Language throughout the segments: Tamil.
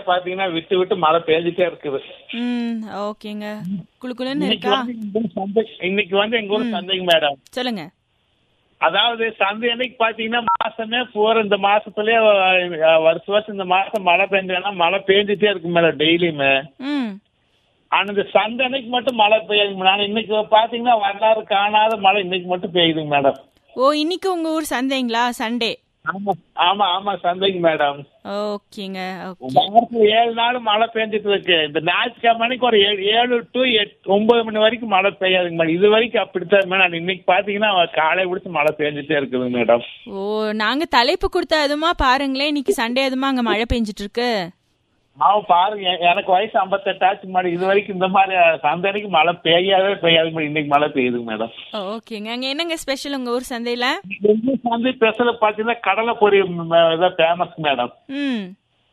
பாத்தீங்கன்னா விட்டு விட்டு மழை பெஞ்சிட்டே இருக்குது ம் ஓகேங்க குளு குளுன்னு இன்னைக்கு இருக்கா வந்து எங்க ஊர் சந்தை இன்னைக்கு வந்து எங்க ஊர் சந்தைங்க மேடம் சொல்லுங்க அதாவது சந்தை அன்னைக்கு பாத்தீங்கன்னா மாசமே போற இந்த மாசத்துலயே அஹ், வருஷம் வருஷம் இந்த மாசம் மழை பெஞ்சதுன்னா மழை பெஞ்சிட்டே இருக்கு மேடம் டெய்லியுமே ம் ஆனா இந்த சந்தை அன்னைக்கு மட்டும் மழை பெய்யுதுங்க நான் இன்னைக்கு பாத்தீங்கன்னா வரலாறு காணாத மழை இன்னைக்கு மட்டும் பெய்யுதுங்க மேடம் ஓ இன்னைக்கு உங்க ஊர் சந்தைங்களா சண்டே ஆமா ஆமா ஆமா சந்தைங்க மேடம் ஓகேங்க ஓகே வாரத்துல ஏழு நாள் மழை பெஞ்சிட்டு இருக்கு இந்த ஞாயிற்றுக்கிழமை அன்னைக்கு ஒரு ஏழு ஏழு டு எட்டு ஒன்பது மணி வரைக்கும் மழை பெய்யாதுங்க மேடம் இது வரைக்கும் அப்படித்தான் மேடம் இன்னைக்கு பாத்தீங்கன்னா காலை பிடிச்சி மழை பெஞ்சிட்டே இருக்குதுங்க மேடம் ஓ நாங்க தலைப்பு கொடுத்த அதுமா பாருங்களேன் இன்னைக்கு சண்டே அதுமா அங்க மழை பெஞ்சிட்டு இருக்கு அவன் பாருங்க எ- எனக்கு வயசு ஐம்பத்தெட்டு ஆச்சு மேடம் இது வரைக்கும் இந்த மாதிரி சந்தை அன்னைக்கு மழை பெய்யாதே பெய்யாதுங்க மேடம் இன்னைக்கு மழை பெய்யுதுங்க மேடம் ஓகேங்க அங்க என்னங்க ஸ்பெஷல் உங்க ஊர் சந்தையில எங்க சந்தை ஸ்பெஷல் பாத்தீங்கன்னா கடலை பொரி இதான் ஃபேமஸ் மேடம் ம்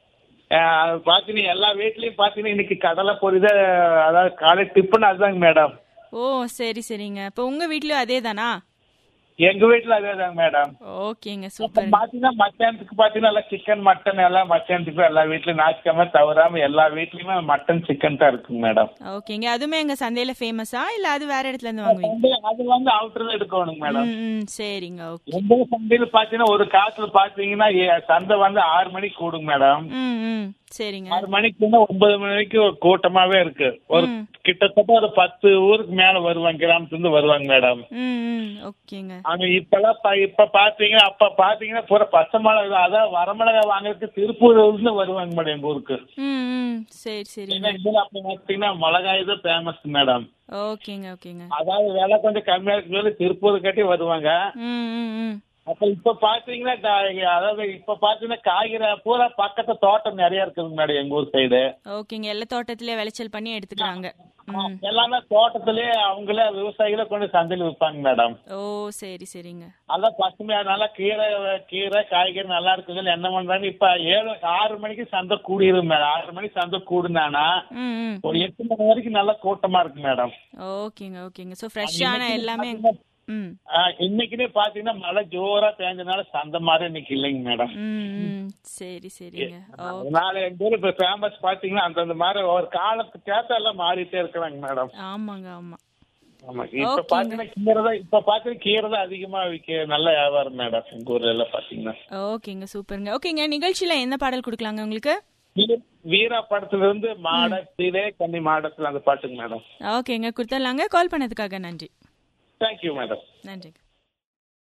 அது பாத்தீங்கன்னா எல்லா வீட்லயும் பாத்தீங்கன்னா இன்னைக்கு கடலை பொரி தான் அதாவது காலை டிஃபன் அதுதாங்க மேடம் ஓ சரி சரிங்க இப்போ உங்க வீட்லயும் அதே தானா எங்க வீட்டுல அதேதாங்க மேடம் ஓகேங்க அப்புறம் சூப்பர் பாத்தீங்கன்னா மத்தியானத்துக்கு பாத்தீங்கன்னா எல்லாம் சிக்கன் மட்டன் எல்லாம் மத்தியானத்துக்கு எல்லா வீட்லயும் ஞாயிற்றுக்கிழமை தவறாம எல்லா வீட்லயுமே மட்டன் சிக்கன் தான் இருக்குங்க மேடம் ஓகேங்க அதுவுமே எங்க சந்தையில ஃபேமஸா இல்ல அது வேற இடத்துல இருந்து வாங்குவீங்க வந்து அது வந்து அவுட்டர்ல எடுக்கணுங்க மேடம் ம் ம் சரிங்க ஓகே எங்க சந்தையில பாத்தீங்கன்னா ஒரு காசுல பாத்தீங்கன்னா ஏ- சந்தை வந்து ஆறு மணிக்கு கூடுங்க மேடம் ம் ம் சரிங்க ஆறு மணிக்கு வந்து ஒன்பது மணி வரைக்கும் கூட்டமாவே இருக்கு ஒரு ம். கிட்டத்தட்ட ஒரு பத்து ஊருக்கு மேல வருவாங்க கிராமத்துல இருந்து வருவாங்க மேடம் ம் ம் ஓகேங்க ஆனா இப்பெல்லாம் பா- இப்ப பாத்தீங்கன்னா அப்ப பாத்தீங்கன்னா பூரா பச்சை மிளகா அதான் வரமிளகா வாங்குறதுக்கு திருப்பூர்ல இருந்து வருவாங்க மேடம் எங்க ஊருக்கு ம் ம் சரி சரிங்க ஏன்னா இதுல அப்ப பாத்தீங்கன்னா மிளகாய் தான் ஃபேமஸ் மேடம் ஓகேங்க ஓகேங்க அதாவது விலை கொஞ்சம் கம்மியா இருக்கிறது திருப்பூர் கட்டி வருவாங்க ம் ம் ம் அப்ப இப்ப பாத்தீங்கன்னா கா- அதாவது இப்ப பாத்தீங்கன்னா காய்கறி பூரா பக்கத்து தோட்டம் நிறைய இருக்குதுங்க மேடம் எங்க ஊர் சைடு ஓகேங்க எல்லா தோட்டத்திலே விளைச்சல் பண்ணி எடுத்துக்கிறாங்க ம் எல்லாமே தோட்டத்திலேயே அவங்களே விவசாயிகளே கொண்டு சந்தையில் விற்பாங்க மேடம் ஓ சரி சரிங்க அதான் பசுமையா நல்லா கீரை கீரை காய்கறி நல்லா இருக்குதுன்னு என்ன பண்றாங்க இப்ப ஏழு ஆறு மணிக்கு சந்தை கூடிரும் மேடம் ஆறு மணிக்கு சந்தை கூடுனானா ம் ம் ஒரு எட்டு மணி வரைக்கும் நல்லா கூட்டமா இருக்கு மேடம் ஓகேங்க ஓகேங்க ஸோ ஃப்ரெஷ்ஷான எல்லாமே ம் ஆஹ் இன்னைக்குனே பாத்தீங்கன்னா மழை ஜோரா பெஞ்சனால சந்தை மாதிரி இன்னைக்கு இல்லைங்க மேடம் ம் ம் சரி சரிங்க ஓ அதனால எங்க ஊர் இப்ப ஃபேமஸ் பாத்தீங்கன்னா அந்தந்த மாதிரி ஒரு காலத்துக்கு ஏத்த எல்லாம் மாறிட்டே இருக்கிறாங்க மேடம் ஆமாங்க ஆமா ஆமா இப்ப ஓகேங்க. பாத்தீங்கன்னா கீரை தான் இப்ப பாத்தீங்கன்னா கீரை தான் அதிகமா விக்க நல்ல வியாபாரம் மேடம் எங்க ஊர்ல எல்லாம் பாத்தீங்கன்னா ஓகேங்க சூப்பருங்க ஓகேங்க நிகழ்ச்சியில என்ன பாடல் கொடுக்கலாங்க உங்களுக்கு வீர- வீரா படத்துல இருந்து மாடத்திலே கன்னி மாடத்துல அந்த பாட்டுங்க மேடம் ஓகேங்க கொடுத்துடலாங்க கால் பண்ணதுக்காக நன்றி தேங்க்யூ மேடம் நன்றிங்க